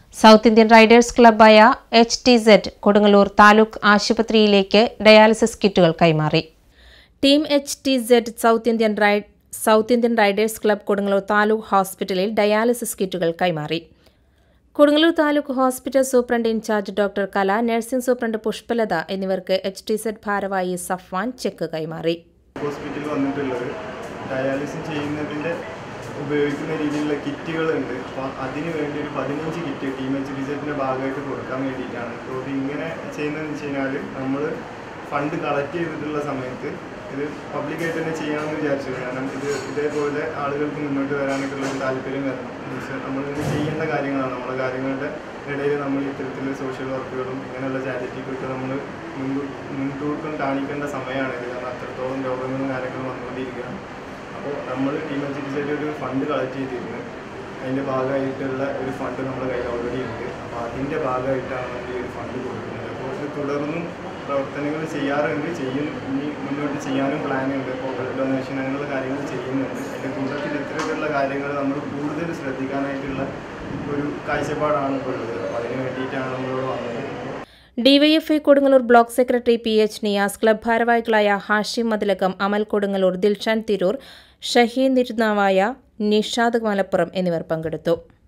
south Indian riders ക്ലബ്ബായ H T Z Kodungallur taluk ആശുപത്രിയിലേക്ക് dialysis കിറ്റുകൾ കൈമാറി team H T Z South Indian ride South Indian riders club Kodungallur taluk ഹോസ്പിറ്റലിൽ dialysis കിറ്റുകൾ കൈമാറി Kodungallur taluk hospital superintendent in charge doctor Kala nursing superintendent Pushpalatha എന്നിവർക്ക് H T Z ഭാരവാഹി Safwan check കൈമാറി ഹോസ്പിറ്റലിൽ വന്നിട്ടുള്ളത് ഡയാലിസിസ് ചെയ്യുന്നതിൻ്റെ ഉപയോഗിക്കുന്ന രീതിയിലുള്ള കിറ്റുകളുണ്ട് അപ്പോൾ അതിന് വേണ്ടി ഒരു പതിനഞ്ച് കിറ്റ് ടീം എച്ച് ഡി സെറ്റിൻ്റെ ഭാഗമായിട്ട് കൊടുക്കാൻ വേണ്ടിയിട്ടാണ് അപ്പോൾ ഇത് ഇങ്ങനെ ചെയ്യുന്നതെന്ന് വെച്ച് കഴിഞ്ഞാൽ നമ്മൾ ഫണ്ട് കളക്ട് ചെയ്തിട്ടുള്ള സമയത്ത് ഇത് പബ്ലിക്കായിട്ട് തന്നെ ചെയ്യാമെന്ന് വിചാരിച്ചു കാരണം ഇത് ഇതേപോലെ ആളുകൾക്ക് മുന്നോട്ട് വരാനൊക്കെയുള്ള ഒരു താല്പര്യം വരണം മീൻസ് നമ്മൾ ഇത് ചെയ്യേണ്ട കാര്യങ്ങളാണ് നമ്മുടെ കാര്യങ്ങളുടെ ഇടയിൽ നമ്മൾ ഇത്തരത്തിലുള്ള സോഷ്യൽ വർക്കുകളും ഇങ്ങനെയുള്ള ചാരിറ്റിക്കൊക്കെ നമ്മൾ മുൻകൂ മുൻതൂക്കം കാണിക്കേണ്ട സമയമാണ് ഇത് കാരണം അത്രത്തോളം രോഗങ്ങളും കാര്യങ്ങളും വന്നുകൊണ്ടിരിക്കുകയാണ് അപ്പോൾ നമ്മൾ ടീം എച്ച് ഒരു ഫണ്ട് കളക്ട് ചെയ്തിരുന്നു അതിൻ്റെ ഭാഗമായിട്ടുള്ള ഒരു ഫണ്ട് നമ്മുടെ കയ്യിൽ ഓൾറെഡി ഉണ്ട് അപ്പോൾ അതിൻ്റെ ഭാഗമായിട്ടാണ് നമ്മൾ ഈ ഒരു ഫണ്ട് കൊടുക്കുന്നത് അപ്പോൾ ഇത് തുടർന്നും പ്രവർത്തനങ്ങൾ ചെയ്യാറുണ്ട് ചെയ്യും ഇനി മുന്നോട്ട് ചെയ്യാനും പ്ലാൻ ഉണ്ട് ഇപ്പോൾ ബ്ലഡ് ഡൊണേഷൻ അങ്ങനെയുള്ള കാര്യങ്ങൾ ചെയ്യുന്നുണ്ട് അതിൻ്റെ കൂട്ടത്തിൽ ഇത്തരത്തിലുള്ള കാര്യങ്ങൾ നമ്മൾ കൂടുതൽ ശ്രദ്ധിക്കാനായിട്ടുള്ള ഒരു കാഴ്ചപ്പാടാണ് ഇപ്പോൾ ഉള്ളത് അപ്പോൾ അതിന് വേണ്ടിയിട്ടാണ് നമ്മളിവിടെ വന്നത് DYFI Kodungallur block secretary P H Niyas club ഭാരവാഹികളായ ഹാഷിം മതിലകം അമൽ കൊടുങ്ങല്ലൂർ ദിൽഷാൻ തിരൂർ ഷഹീൻ തിരുനാവായ നിഷാദ് മലപ്പുറം എന്നിവർ പങ്കെടുത്തു